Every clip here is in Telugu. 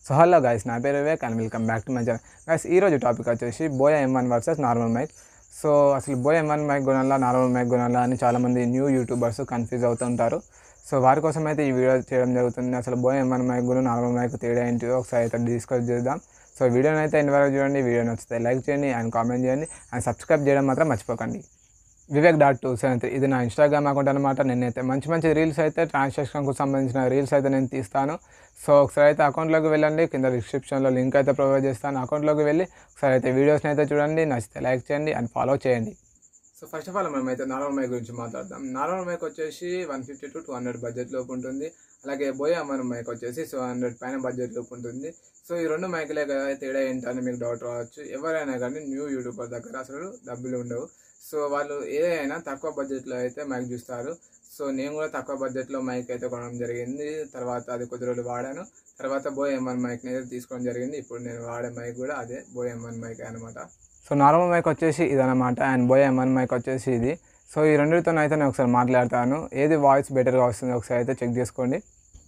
సో హలో గైస్ నా పేరు Vivek and welcome back to my channel guys ఈరోజు టాపిక్ వచ్చేసి Boya M one versus normal mic so అసలు బోయా ఎం వన్ మైక్ కొనాలా నార్మల్ మైక్ కొనాలా అని చాలామంది న్యూ యూట్యూబర్స్ కన్ఫ్యూజ్ అవుతుంటారు సో వారి కోసం అయితే ఈ వీడియో చేయడం జరుగుతుంది అసలు బోయా ఎం వన్ మైక్ కూడా నార్మల్ మైక్ తేడా ఏంటిదో ఒకసారి అయితే డిస్కస్ చేద్దాం సో వీడియోని అయితే ఎండ్ వరకు చూడండి వీడియో నచ్చితే లైక్ చేయండి అండ్ కామెంట్ చేయండి అండ్ సబ్స్క్రైబ్ చేయడం మాత్రం మర్చిపోకండి Vivek dot two seven three ఇది నా ఇన్స్టాగ్రామ్ అకౌంట్ అనమాట నేనైతే మంచి మంచి రీల్స్ అయితే ట్రాన్సాక్షన్కు సంబంధించిన రీల్స్ అయితే నేను తీస్తాను సో ఒకసారి అయితే అకౌంట్లోకి వెళ్ళండి కింద డిస్క్రిప్షన్లో లింక్ అయితే ప్రొవైడ్ చేస్తాను అకౌంట్లోకి వెళ్ళి ఒకసారి అయితే వీడియోస్ని అయితే చూడండి నచ్చితే లైక్ చేయండి అండ్ ఫాలో చేయండి సో ఫస్ట్ ఆఫ్ ఆల్ మనం అయితే నార్మల్ మైక్ గురించి మాట్లాడదాం నార్మల్ మైక్ వచ్చేసి one fifty to two hundred budget లోపు ఉంటుంది అలాగే బోయా మన మైక్ వచ్చేసి సో హండ్రెడ్ పైన బడ్జెట్ లోపు ఉంటుంది సో ఈ రెండు మైకులే కదా తేడా ఏంటని మీకు డౌట్ రావచ్చు ఎవరైనా కానీ న్యూ యూట్యూబర్ దగ్గర అసలు డబ్బులు ఉండవు సో వాళ్ళు ఏదైనా తక్కువ బడ్జెట్లో అయితే మైక్ చూస్తారు సో నేను కూడా తక్కువ బడ్జెట్లో మైక్ అయితే కొనడం జరిగింది తర్వాత అది కొద్ది రోజులు వాడాను తర్వాత బోయ్ ఎంఎన్ మైక్ని అయితే తీసుకోవడం జరిగింది ఇప్పుడు నేను వాడే మైక్ కూడా అదే బోయ్ ఎంఎన్ మైక్ అనమాట సో నార్మల్ మైక్ వచ్చేసి ఇదనమాట అండ్ బోయ్ ఎంఎన్ మైక్ వచ్చేసి ఇది సో ఈ రెండింటితో అయితే నేను ఒకసారి మాట్లాడతాను ఏది వాయిస్ బెటర్గా వస్తుందో ఒకసారి అయితే చెక్ చేసుకోండి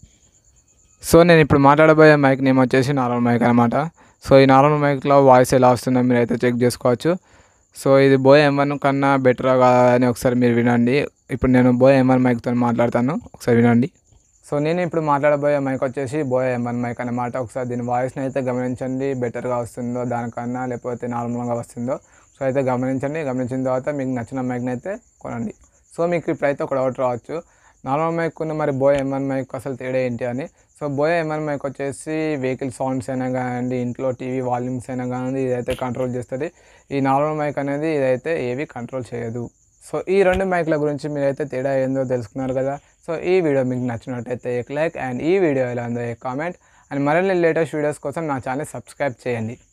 సో నేను ఇప్పుడు మాట్లాడబోయే మైక్ నేమ్ వచ్చేసి నార్మల్ మైక్ అనమాట సో ఈ నార్మల్ మైక్లో వాయిస్ ఎలా వస్తుందో మీరు అయితే చెక్ చేసుకోవచ్చు సో ఇది బోయ్ ఎంవన్ కన్నా బెటర్ అని ఒకసారి మీరు వినండి ఇప్పుడు నేను బోయ్ ఎంవన్ మైక్తో మాట్లాడతాను ఒకసారి వినండి సో నేను ఇప్పుడు మాట్లాడబోయే మైక్ వచ్చేసి బోయ్ ఎంవన్ మైక్ అనమాట ఒకసారి దీని వాయిస్ని అయితే గమనించండి బెటర్గా వస్తుందో దానికన్నా లేకపోతే నార్మల్గా వస్తుందో సో అయితే గమనించండి గమనించిన తర్వాత మీకు నచ్చిన మైక్ని అయితే కొనండి సో మీకు ఇప్పుడైతే ఒక డౌట్ రావచ్చు నార్మల్ మైక్ ఉన్న మరి బోయ్ ఎంఎన్ మైక్ అసలు తేడా ఏంటి అని సో బోయ్ ఎంఎన్ మైక్ వచ్చేసి వెహికల్ సౌండ్స్ అయినా కానివ్వండి ఇంట్లో టీవీ వాల్యూమ్స్ అయినా కానివ్వండి ఇదైతే కంట్రోల్ చేస్తుంది ఈ నార్మల్ మైక్ అనేది ఇదైతే ఏవి కంట్రోల్ చేయదు సో ఈ రెండు మైక్ల గురించి మీరైతే తేడా ఏందో తెలుసుకున్నారు కదా సో ఈ వీడియో మీకు నచ్చినట్టయితే ఒక లైక్ అండ్ ఈ వీడియో ఎలా ఉందో కామెంట్ అండ్ మరిన్ని లేటెస్ట్ వీడియోస్ కోసం నా ఛానల్ సబ్స్క్రైబ్ చేయండి